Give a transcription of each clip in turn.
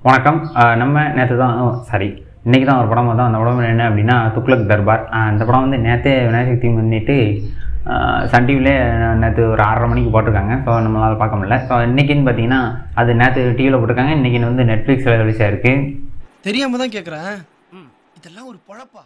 வணக்கம் அஹ் நம்ம நேற்று தான் சாரி இன்றைக்கி தான் ஒரு படம் பார்த்தோம் அந்த படம் என்ன அப்படின்னா துக்ளக் தர்பார் அஹ் அந்த படம் வந்து நேற்றே விநாயகர் சக்தி முன்னிட்டு அஹ் சன் டிவிலே நேற்று ஒரு ஆறரை மணிக்கு போட்டிருக்காங்க ஸோ நம்மளால் பார்க்க முடியல ஸோ இன்றைக்கின்னு பார்த்தீங்கன்னா அது நேற்று டிவியில் போட்டிருக்காங்க இன்றைக்கி வந்து நெட்ஃப்ளிக்ஸில் ரிலீஸ் ஆயிருக்கு தெரியாம தான் கேக்குறேன் இதெல்லாம் ஒரு பொழப்பா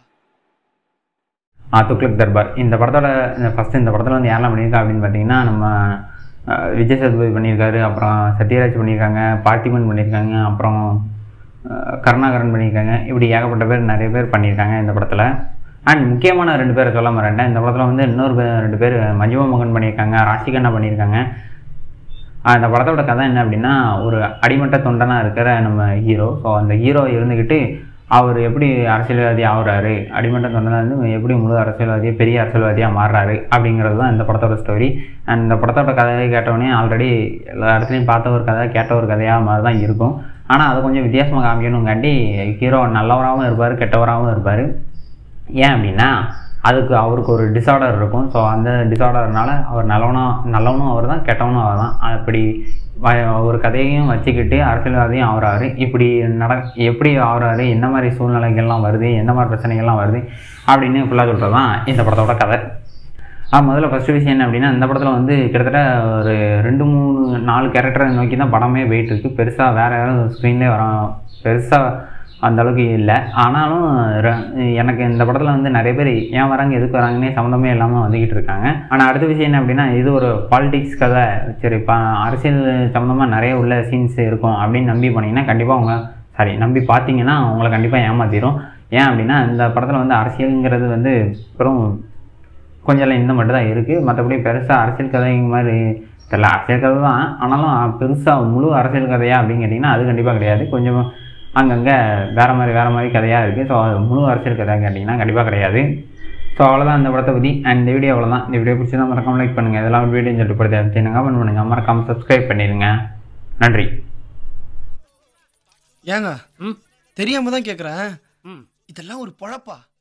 ஆ துக்ளக் தர்பார் இந்த படத்தோட ஃபஸ்ட்டு இந்த படத்தில் வந்து யாரெல்லாம் பண்ணியிருக்கா அப்படின்னு பார்த்தீங்கன்னா நம்ம அஹ், விஜய் சேதுபதி பண்ணியிருக்காரு அப்புறம் சத்யராஜ் பண்ணியிருக்காங்க பார்த்திபன் பண்ணியிருக்காங்க அப்புறம் அஹ், கருணாகரன் பண்ணியிருக்காங்க இப்படி ஏகப்பட்ட பேர் நிறைய பேர் பண்ணியிருக்காங்க இந்த படத்தில் அண்ட் முக்கியமான ரெண்டு பேரை சொல்ல மாட்டேன் இந்த படத்தில் வந்து இன்னொரு பேர் ரெண்டு பேர் மஞ்சுமா மோகன் பண்ணியிருக்காங்க ராசிகண்ணா பண்ணியிருக்காங்க ஆஹ் இந்த படத்தோட கதை என்ன அப்படின்னா ஒரு அடிமட்ட தொண்டனாக இருக்கிற நம்ம ஹீரோ ஸோ அந்த ஹீரோ இருந்துக்கிட்டு அவர் எப்படி அரசியல்வாதி ஆகுறாரு அடிமட்ட தொண்டனாக இருந்து எப்படி முழு அரசியல்வாதியாக பெரிய அரசியல்வாதியாக மாறுறாரு அப்படிங்கிறது தான் இந்த படத்தோட ஸ்டோரி அண்ட் இந்த படத்தோட கதையை கேட்டவுடனே ஆல்ரெடி எல்லா இடத்துலையும் பார்த்த ஒரு கதை கேட்ட ஒரு கதையாக மாதிரி தான் இருக்கும் ஆனால் அதை கொஞ்சம் வித்தியாசமாக காமிக்கணுங்காண்டி ஹீரோ நல்லவராகவும் இருப்பார் கெட்டவராகவும் இருப்பார் ஏன் அப்படின்னா அதுக்கு அவருக்கு ஒரு டிஸார்டர் இருக்கும் ஸோ அந்த டிஸார்டர்னால அவர் நல்லவனும் நல்லவனும் அவர் தான் கெட்டவனும் அவர் தான் அப்படி வ- ஒரு கதையையும் வச்சுக்கிட்டு அரசியல்வாதியும் ஆகுறாரு இப்படி நட எப்படி ஆகுறாரு என்ன மாதிரி சூழ்நிலைகள்லாம் வருது என்ன மாதிரி பிரச்சனைகள்லாம் வருது அப்படின்னு ஃபுல்லாக சொல்கிறது தான் இந்த படத்தோட கதை ஆ முதல்ல ஃபஸ்ட்டு விஷயம் என்ன அப்படின்னா இந்த படத்தில் வந்து கிட்டத்தட்ட ஒரு ரெண்டு மூணு நாலு கேரக்டரை நோக்கி தான் படமே போயிட்டு இருக்கு பெருசாக வேறு யாரும் ஸ்க்ரீன்லேயே வர பெருசாக அந்த அளவுக்கு இல்லை ஆனாலும் ர- எனக்கு இந்த படத்தில் வந்து நிறைய பேர் ஏன் வராங்க எதுக்கு வராங்கன்னே சம்மந்தமே இல்லாமல் வந்துக்கிட்டு இருக்காங்க ஆனால் அடுத்த விஷயம் என்ன அப்படின்னா இது ஒரு பாலிடிக்ஸ் கதை சரி இப்போ அரசியல் சம்மந்தமாக நிறைய உள்ள சீன்ஸ் இருக்கும் அப்படின்னு நம்பி போனீங்கன்னா கண்டிப்பாக உங்க சாரி நம்பி பார்த்தீங்கன்னா உங்களை கண்டிப்பாக ஏமாத்திரும் ஏன் அப்படின்னா இந்த படத்தில் வந்து அரசியலுங்கிறது வந்து வெறும் கொஞ்சம் இந்த மட்டும் தான் இருக்குது மற்றபடி பெருசாக அரசியல் கதைங்க மாதிரி தெரியல அரசியல் கதை தான் ஆனாலும் பெருசாக முழு அரசியல் கதையா அப்படின்னு கேட்டிங்கன்னா அது கண்டிப்பாக கிடையாது கொஞ்சம் அங்கங்கே வேறு மாதிரி வேறு மாதிரி கதையாக இருக்குது ஸோ முழு அரசியல் கதை கேட்டிங்கன்னா கண்டிப்பாக கிடையாது ஸோ அவ்வளோதான் இந்த படத்தை பற்றி அண்ட் இந்த வீடியோ அவ்வளோதான் இந்த வீடியோ பிடிச்சா மறக்காம லைக் பண்ணுங்கள் இதெல்லாம் வீடியோ சொல்லிட்டு படுத்து அனுப்பிச்சுங்க கமெண்ட் பண்ணுங்கள் மறக்காமல் சப்ஸ்கிரைப் பண்ணிடுங்க நன்றி ஏங்க ம். தெரியாம தான் கேக்குறேன் ம். இதெல்லாம் ஒரு பொழப்பா